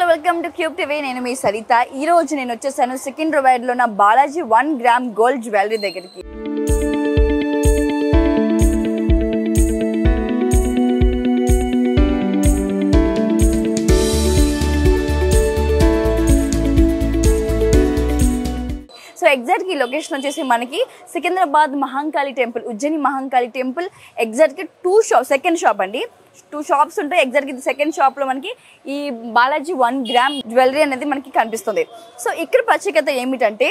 Welcome to cube TV నేను మీ సరిత ఈ రోజు నేను వచ్చేసాను సికింద్రాబాద్ లో నా Balaji one gram gold jewellery దగ్గరికి సో ఎగ్జాక్ట్ ఈ లొకేషన్ వచ్చేసి మనకి సికింద్రాబాద్ మహంకాళి టెంపుల్ ఉజ్జయిని మహంకాళి టెంపుల్ ఎగ్జాక్ట్గా టూ షాప్ సెకండ్ షాప్ అండి టూ షాప్స్ ఉంటాయి ఎగ్జాక్ట్ ఇది సెకండ్ షాప్లో మనకి ఈ బాలాజీ వన్ గ్రామ్ జ్యువెలరీ అనేది మనకి కనిపిస్తుంది సో ఇక్కడ ప్రత్యేకత ఏమిటంటే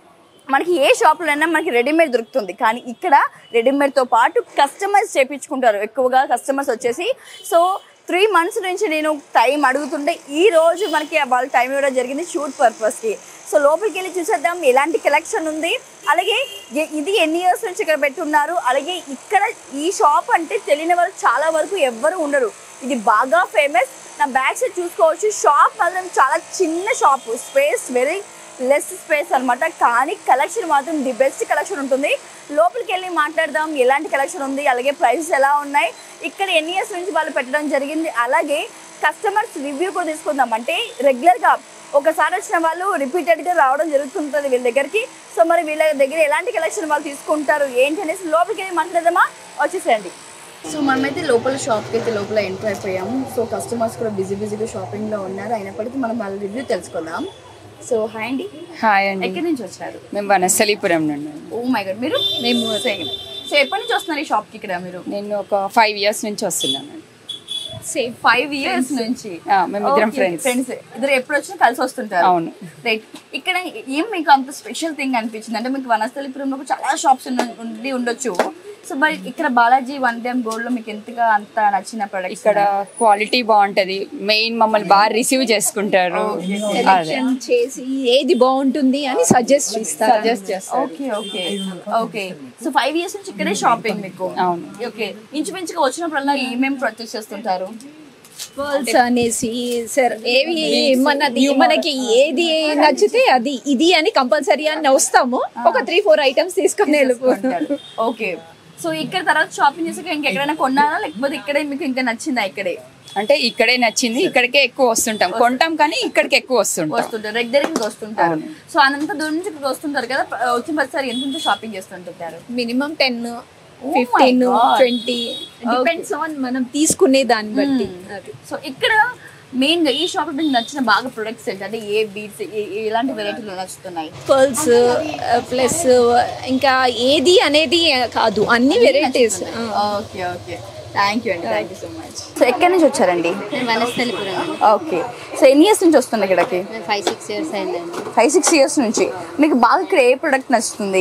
మనకి ఏ షాప్లోనైనా మనకి రెడీమేడ్ దొరుకుతుంది కానీ ఇక్కడ రెడీమేడ్తో పాటు కస్టమైజ్ చేయించుకుంటారు ఎక్కువగా కస్టమర్స్ వచ్చేసి సో త్రీ మంత్స్ నుంచి నేను టైం అడుగుతుంటే ఈ రోజు మనకి వాళ్ళ టైం ఇవ్వడం జరిగింది షూట్ పర్పస్కి సో లోపలికి వెళ్ళి చూసేద్దాం ఎలాంటి కలెక్షన్ ఉంది అలాగే ఎ- ఇది ఎన్ని ఇయర్స్ నుంచి ఇక్కడ పెట్టున్నారు అలాగే ఇక్కడ ఈ షాప్ అంటే తెలియని వాళ్ళు చాలా వరకు ఎవ్వరు ఉండరు ఇది బాగా ఫేమస్ నా బ్యాక్ సైడ్ చూసుకోవచ్చు షాప్ మాత్రం చాలా చిన్న shop space very less space అన్నమాట కానీ కలెక్షన్ మాత్రం ది బెస్ట్ కలెక్షన్ ఉంటుంది లోపలికి వెళ్ళి మాట్లాడదాం ఎలాంటి కలెక్షన్ ఉంది అలాగే ప్రైసెస్ ఎలా ఉన్నాయి ఇక్కడ ఎన్ని ఇయర్స్ నుంచి వాళ్ళు పెట్టడం జరిగింది అలాగే కస్టమర్స్ రివ్యూ కూడా తీసుకుందాం అంటే రెగ్యులర్గా ఒకసారి వచ్చిన వాళ్ళు రిపీటెడ్గా రావడం జరుగుతుంటుంది వీళ్ళ దగ్గరికి సో మరి వీళ్ళ దగ్గర ఎలాంటి కలెక్షన్ వాళ్ళు తీసుకుంటారు ఏంటి అనేసి లోపలికి వెళ్ళి మాట్లాడదామా వచ్చేసేయండి సో మనమైతే లోపల షాప్కి అయితే లోపల ఎంటర్ అయిపోయాము సో కస్టమర్స్ కూడా బిజీ బిజీగా షాపింగ్లో ఉన్నారు అయినప్పటికీ మనం వాళ్ళ రివ్యూ తెలుసుకుందాం సో హాయ్ అండి హాయ్ అండి ఎక్కడి నుంచి వచ్చారు మేము వనస్థలీపురం నుండి ఓ మై గాడ్ మీరు మేము సేమ్ సో ఎప్పటి నుంచి వస్తున్నారు ఈ షాప్కి ఇక్కడ మీరు నేను ఒక ఫైవ్ ఇయర్స్ నుంచి వస్తున్నాను సేమ్ ఫైవ్ ఇయర్స్ నుంచి ఆ, మేమిద్దరం friends. ఫ్రెండ్స్ ఇద్దరు ఎప్పుడు వచ్చినా కలిసి వస్తుంటారు అవును. రైట్ ఇక్కడ ఏం మీకు అంత స్పెషల్ థింగ్ అనిపించింది అంటే మీకు వనస్థలిపురంలో చాలా షాప్స్ ఉండి ఉండొచ్చు సో మరి ఇక్కడ బాలాజీ వన్ టైమ్ గోల్డ్ లో మీకు ఎంతగా అంత నచ్చిన ప్రొడక్ట్ ఇక్కడ క్వాలిటీ బాగుంటది మెయిన్ మమ్మల్ని బాగా రిసీవ్ చేసుకుంటారు అదే సెలెక్షన్ చేసి ఏది బాగుంటుంది అని సజెస్ట్ చేస్తారు సజెస్ట్ చేస్తారు okay okay okay so five years నుంచి ఇక్కడే షాపింగ్ మీకు అవును. ఓకే ఇంచుమించుగా వచ్చినప్పుడల్లా ఏమేమి పర్చేస్ చేస్తుంటారు పర్ల్స్ అనేసి సార్ ఏవి మనది మనకి ఏది నచ్చితే అది ఇది అని కంపల్సరీ అని వస్తాము ఒక త్రీ ఫోర్ ఐటమ్స్ తీసుకొని వెళ్ళిపోతాం ఓకే సో ఇక్కడ తర్వాత షాపింగ్ చేసాక ఇంకెక్కడైనా కొన్నారా లేకపోతే ఇక్కడే మీకు ఇంకా నచ్చిందా ఇక్కడే అంటే ఇక్కడే నచ్చింది ఇక్కడికే ఎక్కువ వస్తుంటాం కొంటాం కానీ ఇక్కడికి ఎక్కువ వస్తుంటాం వస్తుంటారు రెగ్యులర్ గా వస్తుంటారు సో అనంత దూరం నుంచి ఇక్కడ వస్తుంటారు కదా ప- వచ్చిన ప్రతిసారి ఎంత ఎంత షాపింగ్ చేస్తుంటారు minimum ten my fifteen God. Twenty depends on మనం తీసుకునే దాన్ని బట్టి అది సో ఇక్కడ మెయిన్ గా ఈ షాప్ మీకు నచ్చిన బాగా ప్రొడక్ట్స్ ఏంటి అంటే ఏ బీట్స్ ఎలాంటి వెరైటీలు నచ్చుతున్నాయి పర్ల్స్ ప్లస్ ఇంకా ఏది అనేది కాదు అన్ని varieties okay okay thank you అండి thank you so much so ఎక్కడి నుంచి వచ్చారండి వనస్థలిపురం ఓకే సో ఎన్ని ఇయర్స్ నుంచి వస్తుంది ఇక్కడికి ఫైవ్ సిక్స్ ఇయర్స్ అయిందండి ఫైవ్ సిక్స్ ఇయర్స్ నుంచి మీకు బాగా ఇక్కడ ఏ ప్రొడక్ట్ నచ్చుతుంది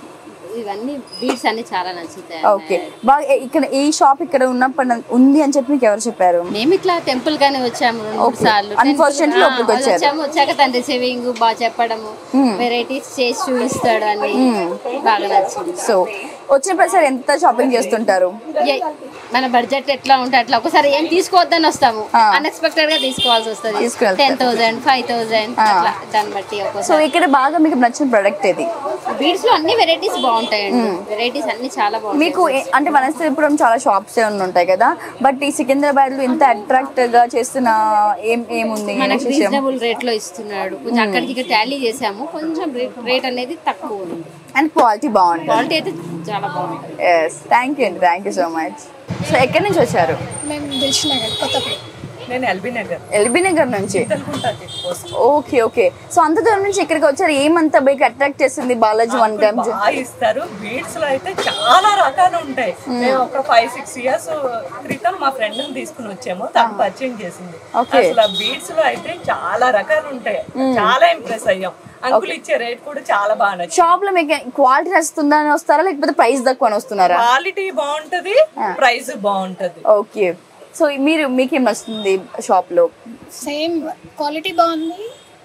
ఇవన్నీ బీడ్స్ అన్ని చాలా నచ్చుతాయి ఓకే బాగా ఏ- ఇక్కడ ఈ షాప్ ఇక్కడ ఉన్నప్పుడు ఉంది అని చెప్పి మీకు ఎవరు చెప్పారు మేము ఇట్లా టెంపుల్ గానే వచ్చాము రెండు మూడు Okay. సార్లు Unfortunately, Temple- లోపలికి ఆ, వచ్చారు. వచ్చాము వచ్చాక తన రిసీవింగ్ బాగా చెప్పడము వెరైటీస్ చేసి చూపిస్తాడు అని బాగా నచ్చింది సో వచ్చిన ప్రతిసారి ఎంత షాపింగ్ చేస్తుంటారు ఏ- మన బడ్జెట్ ఎట్లా ఉంటే అట్లా ఒకసారి ఏం తీసుకోవద్దని వస్తాము ఆ. అన్ఎక్స్పెక్టెడ్ గా తీసుకోవాల్సి వస్తుంది తీసుకెళ్తారు. టెన్ థౌసండ్ ఫైవ్ థౌసండ్ ఆ. అట్లా దాన్ని బట్టి సో ఒక్కోసారి ఇక్కడ బాగా మీకు నచ్చిన ప్రొడక్ట్ ఇది బీడ్స్ లో అన్ని వెరైటీస్ బాగుంటాయండి వెరైటీస్ అన్ని చాలా బాగుంటాయి మీకు ఏ- అంటే వనస్థలిపురం చాలా షాప్స్ ఉంటాయి కదా బట్ ఈ సికింద్రాబాద్ లో ఇంత అట్రాక్ట్ గా చేస్తున్న ఏం ఏముంది మనకి విషయం రీజనబుల్ రేట్ లో ఇస్తున్నాడు కొంచెం అక్కడికి ఇక్కడ టాలీ చేసాము కొంచెం రేట్ అనేది తక్కువ ఉంది అండ్ క్వాలిటీ బాగుంటుంది క్వాలిటీ అయితే చాలా బాగుంటుంది ఎస్ థ్యాంక్ యూ అండి thank you so much so ఎక్కడి నుంచి వచ్చారు మేము దిల్షునగర్ కొత్తపేట నేను ఎల్బీ నగర్ ఎల్బీ నగర్ నుంచి తెలుగుంటా check post okay okay so అంత దూరం నుంచి ఇక్కడికి వచ్చారు ఏమంత మీకు అట్రాక్ట్ చేసింది బాలాజీ వన్ గ్రామ్ బాగా ఇస్తారు బీడ్స్ లో అయితే చాలా రకాలు ఉంటాయి మేము ఒక ఫైవ్ సిక్స్ ఇయర్స్ క్రితం మా ఫ్రెండ్ తీసుకుని వచ్చాము తను పరిచయం చేసింది Okay. అసలు బీడ్స్ లో అయితే చాలా రకాలు ఉంటాయి చాలా ఇంప్రెస్ అయ్యాం అంకుల్ ఇచ్చే రేట్ కూడా చాలా బాగా నచ్చింది షాప్ లో మీకు క్వాలిటీ నచ్చుతుందా అని వస్తారా లేకపోతే ప్రైస్ తక్కువ అని వస్తున్నారా క్వాలిటీ బాగుంటది ప్రైస్ బాగుంటది ఓకే సో మీరు మీకేం నచ్చుతుంది షాప్ లో సేమ్ క్వాలిటీ బాగుంది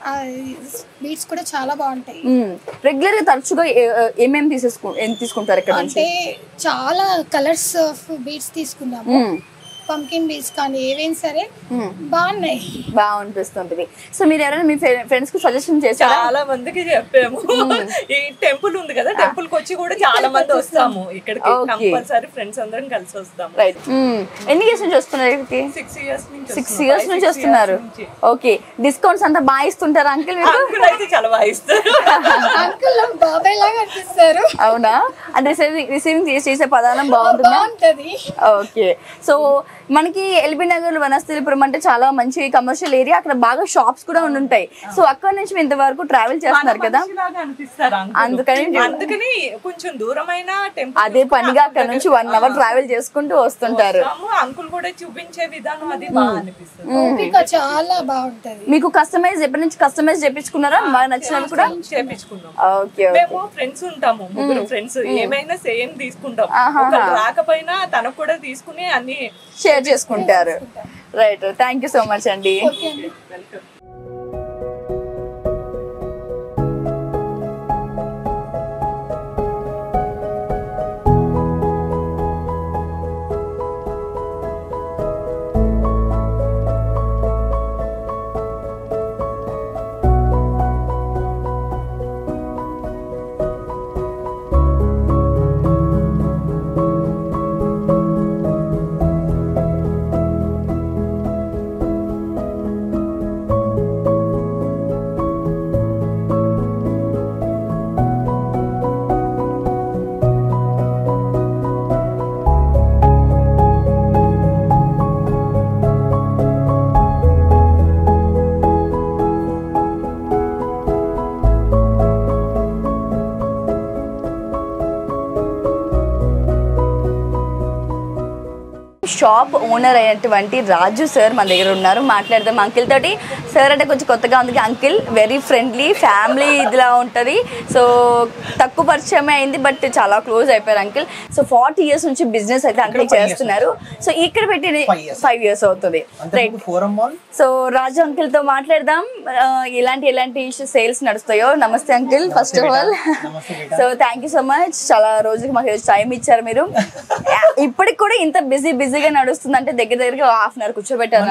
బీట్స్ కూడా చాలా బాగుంటాయి రెగ్యులర్ గా తరచుగా ఏ- ఏమేం తీసేసుకు ఏం తీసుకుంటారు ఇక్కడ నుంచి అంటే చాలా కలర్స్ ఆఫ్ బీట్స్ తీసుకున్నాము మ్మ్. పంకిన్ బీచ్ కానీ ఏవైనా సరే బాగున్నాయి బాగా అనిపిస్తుంటది సో మీరు ఎవరైనా మీ ఫ్రెండ్స్ కు సజెషన్ చేశారా చాలా మందికి చెప్పాము ఈ టెంపుల్ ఉంది కదా టెంపుల్ కి వచ్చి కూడా చాలా మంది వస్తాము ఇక్కడికి Okay. కంపల్సరీ ఫ్రెండ్స్ అందరం కలిసి వస్తాము రైట్ ఎన్ని ఇయర్స్ నుంచి వస్తున్నారు ఇక్కడికి సిక్స్ ఇయర్స్ నుంచి సిక్స్ ఇయర్స్ నుంచి వస్తున్నారు ఓకే డిస్కౌంట్స్ అంతా బాగా ఇస్తుంటారా అంకిల్ మీకు అంకుల్ అయితే చాలా బాగా ఇస్తారు అంకుల్ నాకు బాబాయ్ లాగా అనిపిస్తారు అవునా అంటే రిసీవింగ్ రిసీవింగ్ చేసే పదానం బాగుంటుందా బాగుంటది ఓకే సో మనకి ఎల్బీ నగర్ వనస్థలిపురం అంటే చాలా మంచి కమర్షియల్ ఏరియా అక్కడ బాగా షాప్స్ కూడా ఉండి ఉంటాయి సో అక్కడ నుంచి మీరు ఇంతవరకు ట్రావెల్ చేస్తున్నారు కదా మనిషిలాగా అనిపిస్తారు uncle. అందుకని అందుకని కొంచెం దూరమైన టెంపుల్ అదే పనిగా అక్కడ నుంచి వన్ అవర్ ట్రావెల్ చేసుకుంటూ వస్తుంటారు అంకుల్ కూడా చూపించే విధానం అది బాగా అనిపిస్తుంది ఓపిక చాలా బాగుంటది మీకు కస్టమైజ్ ఎప్పటి నుంచి కస్టమైజ్ చేపించుకున్నారా బాగా నచ్చినవి కూడా చేపించుకున్నాం ఓకే మేము ఫ్రెండ్స్ ఉంటాము ముగ్గురు ఫ్రెండ్స్ ఏమైనా సేమ్ తీసుకుంటాం ఒకరు రాకపోయినా తనకు కూడా తీసుకుని అన్ని షేర్ చేసుకుంటారు right thank you so much అండి షాప్ ఓనర్ అయినటువంటి రాజు సార్ మన దగ్గర ఉన్నారు మాట్లాడదాం అంకిల్ తోటి సార్ అంటే కొంచెం కొత్తగా ఉంది అంకిల్ వెరీ ఫ్రెండ్లీ ఫ్యామిలీ ఇదిలా ఉంటుంది సో తక్కువ పరిచయమే అయింది బట్ చాలా క్లోజ్ అయిపోయారు అంకిల్ సో ఫార్టీ ఇయర్స్ నుంచి బిజినెస్ అయితే అంకిల్ చేస్తున్నారు సో ఇక్కడ పెట్టి ఫైవ్ ఇయర్స్ అవుతుంది right forum mall so Raju uncle తో మాట్లాడదాం ఆ, ఎలాంటి ఎలాంటి సేల్స్ నడుస్తాయో నమస్తే uncle first of all so thank you so much చాలా రోజుకి మాకు టైం ఇచ్చారు మీరు ఇప్పటికి కూడా ఇంత బిజీ బిజీగా నడుస్తుంది అంటే దగ్గర దగ్గరగా హాఫ్ అన్ అవర్ కూర్చోబెట్టాను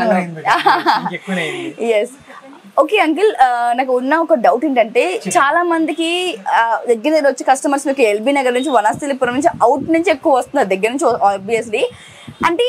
ఎక్కువనే అయింది. ఎస్ ఓకే అంకిల్ నాకు ఉన్న ఒక డౌట్ ఏంటంటే చాలా మందికి ఆ, దగ్గర దగ్గర వచ్చే కస్టమర్స్ మీకు ఎల్బీ నగర్ నుంచి వనస్థలిపురం నుంచి అవుట్ నుంచి ఎక్కువ వస్తున్నారు దగ్గర నుంచి ఆబ్వియస్లీ అంటే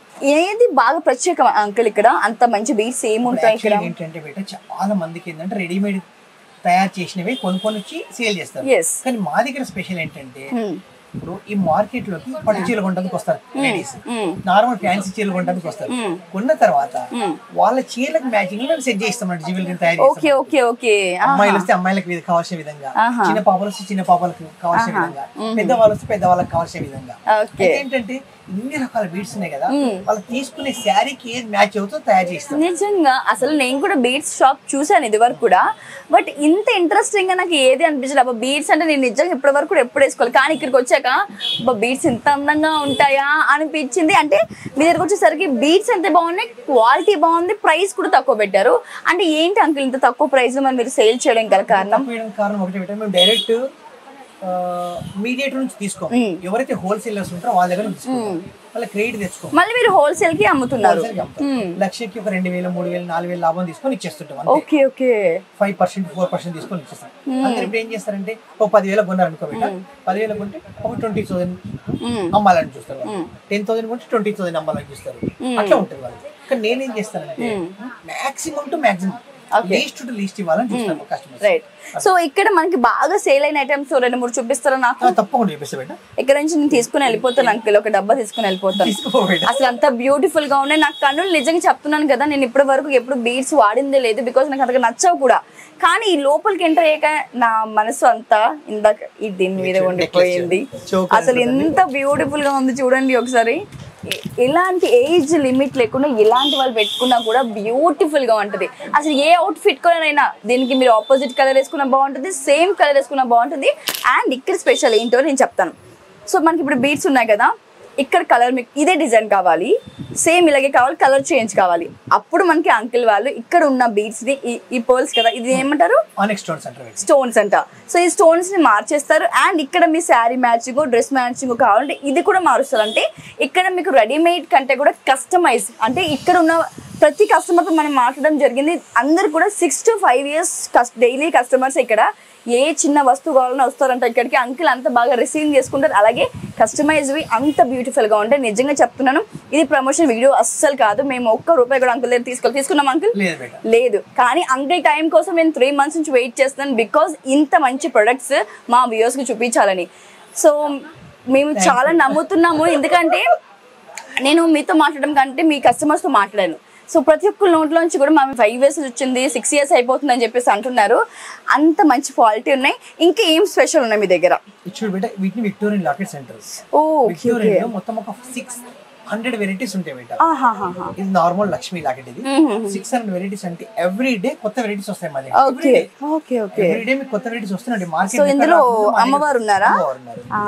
ఏది బాగా ప్రత్యేకం అంకుల్ ఇక్కడ అంత మంచి బీట్స్ ఏముంటాయి ఇక్కడ Actually ఏంటంటే బయట చాలా మందికి ఏంటంటే రెడీమేడ్ తయారు చేసినవి కొనుక్కొని వచ్చి సేల్ చేస్తారు Yes. కానీ మా దగ్గర స్పెషల్ ఏంటంటే ఇప్పుడు ఈ మార్కెట్ లోకి పట్టు చీరలు కొనడానికి వస్తారు లేడీస్ నార్మల్ ఫ్యాన్సీ చీరలు కొనడానికి వస్తారు కొన్న తర్వాత వాళ్ళ చీరలకు మ్యాచింగ్ మేము సెట్ చేస్తాం జ్యువెలరీ తయారు ఓకే చేస్తాం ఓకే ఓకే అమ్మాయిలు వస్తే అమ్మాయిలకు ఇది కావాల్సిన విధంగా చిన్న పాపలు వస్తే చిన్న పాపలకు కావాల్సిన విధంగా పెద్దవాళ్ళు వస్తే పెద్దవాళ్ళకి కావాల్సిన విధంగా ఓకే అయితే ఏంటంటే ఇన్ని రకాల బీడ్స్ ఉన్నాయి కదా వాళ్ళు తీసుకునే శారీకి ఏది మ్యాచ్ అవుతుందో తయారు చేస్తాం నిజంగా అసలు నేను కూడా బీట్స్ షాప్ చూసాను ఇది వరకు కూడా బట్ ఇంత ఇంట్రెస్టింగ్ గా నాకు ఏది అనిపించలేదు అబ్బా బీట్స్ అంటే నేను నిజంగా ఇప్పటి వరకు కూడా ఎప్పుడు వేసుకోవాలి కానీ ఇక్కడికి వచ్చాక అబ్బా బీట్స్ ఇంత అందంగా ఉంటాయా అనిపించింది అంటే మీ దగ్గరకు వచ్చేసరికి బీట్స్ ఎంత బాగున్నాయి క్వాలిటీ బాగుంది ప్రైస్ కూడా తక్కువ పెట్టారు అంటే ఏంటి అంకుల్ ఇంత తక్కువ ప్రైస్ లో మరి మీరు సేల్ చేయడం గల కారణం తక్కువ కారణం ఒకటి పెట్టాం మేము డైరెక్ట్ మీడియేటర్ నుంచి తీసుకోం ఎవరైతే హోల్సేలర్స్ ఉంటారో వాళ్ళ దగ్గర నుంచి తీసుకుంటాం వాళ్ళ క్రెడిట్ తెచ్చుకోం మళ్ళీ మీరు హోల్సేల్ కి అమ్ముతున్నారు Wholesale కి అమ్ముతాం. లక్షకి ఒక రెండు వేలు మూడు వేలు నాలుగు వేలు లాభం తీసుకొని ఇచ్చేస్తుంటాం అంతే okay okay five percent four percent తీసుకొని ఇచ్చేస్తాం అందరు ఇప్పుడు ఏం చేస్తారంటే ఒక పదివేల కొన్నారు అనుకో బిడ్డ పదివేల కొంటే ఒక ట్వంటీ థౌసండ్ అమ్మాలని చూస్తారు టెన్ థౌసండ్ కొంటే ట్వంటీ థౌసండ్ అమ్మాలని చూస్తారు అట్లా ఉంటుంది వాళ్ళు కానీ నేనేం చేస్తానంటే maximum to maximum least to least ఇవ్వాలని చూస్తాను కస్టమర్ రైట్ సో ఇక్కడ మనకి బాగా సేల్ అయిన ఐటమ్స్ రెండు మూడు చూపిస్తారా నాకు తప్పకుండా చెప్పేసి బిడ్డ ఇక్కడ నుంచి నేను తీసుకుని వెళ్ళిపోతాను అంకిల్ ఒక డబ్బా తీసుకుని వెళ్ళిపోతాను తీసుకో బిడ్డ అసలు అంత బ్యూటిఫుల్ గా ఉన్నాయి నాకు కన్నులు నిజంగా చెప్తున్నాను కదా నేను ఇప్పటి వరకు ఎప్పుడు బీడ్స్ వాడిందే లేదు బికాస్ నాకు అంతగా నచ్చవు కూడా కానీ ఈ లోపలికి ఎంటర్ అయ్యాక నా మనసు అంతా ఇందాక ఈ దీని మీద ఉండిపోయింది Choker అసలు ఎంత బ్యూటిఫుల్ గా ఉంది చూడండి ఒకసారి ఎ- ఎలాంటి ఏజ్ లిమిట్ లేకుండా ఎలాంటి వాళ్ళు పెట్టుకున్నా కూడా బ్యూటిఫుల్ గా ఉంటది అసలు ఏ అవుట్ ఫిట్ అయినా దీనికి మీరు ఆపోజిట్ కలర్ వేసుకున్నా బాగుంటుంది సేమ్ కలర్ వేసుకున్నా బాగుంటుంది అండ్ ఇక్కడ స్పెషల్ ఏంటో నేను చెప్తాను సో మనకి ఇప్పుడు బీట్స్ ఉన్నాయి కదా ఇక్కడ కలర్ మీకు ఇదే డిజైన్ కావాలి సేమ్ ఇలాగే కావాలి కలర్ చేంజ్ కావాలి అప్పుడు మనకి అంకిల్ వాళ్ళు ఇక్కడ ఉన్న బీడ్స్ ని ఈ- ఈ పర్ల్స్ కదా ఇది ఏమంటారు ఆనెక్స్ స్టోన్స్ అంటారు వీటిని. స్టోన్స్ అంట సో ఈ స్టోన్స్ ని మార్చేస్తారు అండ్ ఇక్కడ మీ శారీ మ్యాచింగ్ డ్రెస్ మ్యాచింగ్ కావాలంటే ఇది కూడా మారుస్తారు అంటే ఇక్కడ మీకు రెడీమేడ్ కంటే కూడా కస్టమైజ్ అంటే ఇక్కడ ఉన్న ప్రతి కస్టమర్తో మనం మాట్లాడడం జరిగింది అందరు కూడా six to five years daily customers ఇక్కడ ఏ చిన్న వస్తువు కావాలన్నా వస్తారంట ఇక్కడికి అంకిల్ అంత బాగా రిసీవ్ చేసుకుంటారు అలాగే కస్టమైజ్వి అంత బ్యూటిఫుల్గా ఉంటాయి నిజంగా చెప్తున్నాను ఇది ప్రమోషన్ వీడియో అస్సలు కాదు మేము ఒక్క రూపాయి కూడా అంకుల్ దగ్గర తీసుకోవాలి తీసుకున్నాం అంకుల్ లేదు బేట లేదు కానీ అంకుల్ టైం కోసం నేను త్రీ మంత్స్ నుంచి వెయిట్ చేస్తున్నాను బికాజ్ ఇంత మంచి ప్రొడక్ట్స్ మా వ్యూయర్స్కి చూపించాలని సో మేము చాలా నమ్ముతున్నాము ఎందుకంటే నేను మీతో మాట్లాడడం కంటే మీ కస్టమర్స్తో మాట్లాడాను సో ప్రతి ఒక్క నోట్లోంచి కూడా మా ఫైవ్ ఇయర్స్ వచ్చింది సిక్స్ ఇయర్స్ అయిపోతుంది అని చెప్పేసి అంటున్నారు అంత మంచి క్వాలిటీ ఉన్నాయి ఇంకా ఏం స్పెషల్ ఉన్నాయి మీ దగ్గర ఇది చూడు బేట వీటిని Victorian locket centre oh okay okay Victorian లో మొత్తం ఒక సిక్స్ హండ్రెడ్ వెరైటీస్ ఉంటాయి బేట ఆహాహాహా. ఇది నార్మల్ లక్ష్మీ లాకెట్ ఇది సిక్స్ హండ్రెడ్ వెరైటీస్ అంటే ఎవ్రీ డే కొత్త వెరైటీస్ వస్తాయి మా okay okay okay every day మీకు కొత్త వెరైటీస్ వస్తున్నాయి మార్కెట్ సో ఇందులో అమ్మవారు ఉన్నారా ఉన్నారు ఆ,